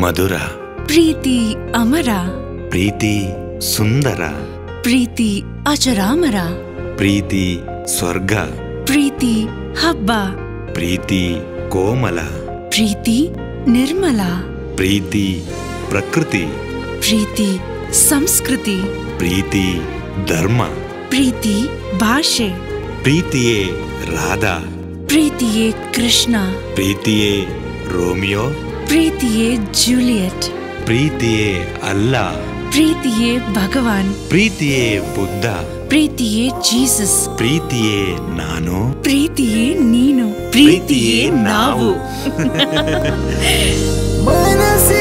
ಮಧುರ ಪ್ರೀತಿ ಅಮರ ಪ್ರೀತಿ ಸುಂದರ ಪ್ರೀತಿ ಅಜರಾಮರ ಪ್ರೀತಿ ಸ್ವರ್ಗ ಪ್ರೀತಿ ಹಬ್ಬ ಪ್ರೀತಿ ಕೋಮಲ ಪ್ರೀತಿ ನಿರ್ಮಲ ಪ್ರೀತಿ ಪ್ರಕೃತಿ ಪ್ರೀತಿ ಸಂಸ್ಕೃತಿ ಪ್ರೀತಿ ಧರ್ಮ ಪ್ರೀತಿ ಭಾಷೆ ಪ್ರೀತಿಯೇ ರಾಧಾ ಪ್ರೀತಿಯೇ ಕೃಷ್ಣ ಪ್ರೀತಿಯೇ ರೋಮಿಯೋ ಪ್ರೀತಿಯೇ ಜೂಲಿಯಟ್ ಪ್ರೀತಿಯೇ ಅಲ್ಲ ಪ್ರೀತಿಯೇ ಭಗವಾನ್ ಪ್ರೀತಿಯೇ ಬುದ್ಧ ಪ್ರೀತಿಯೇ ಜೀಸಸ್ ಪ್ರೀತಿಯೇ ನಾನು ಪ್ರೀತಿಯೇ ನೀನು ಪ್ರೀತಿಯೇ ನಾವು ನಾವು ಮನಸ್ಸೇ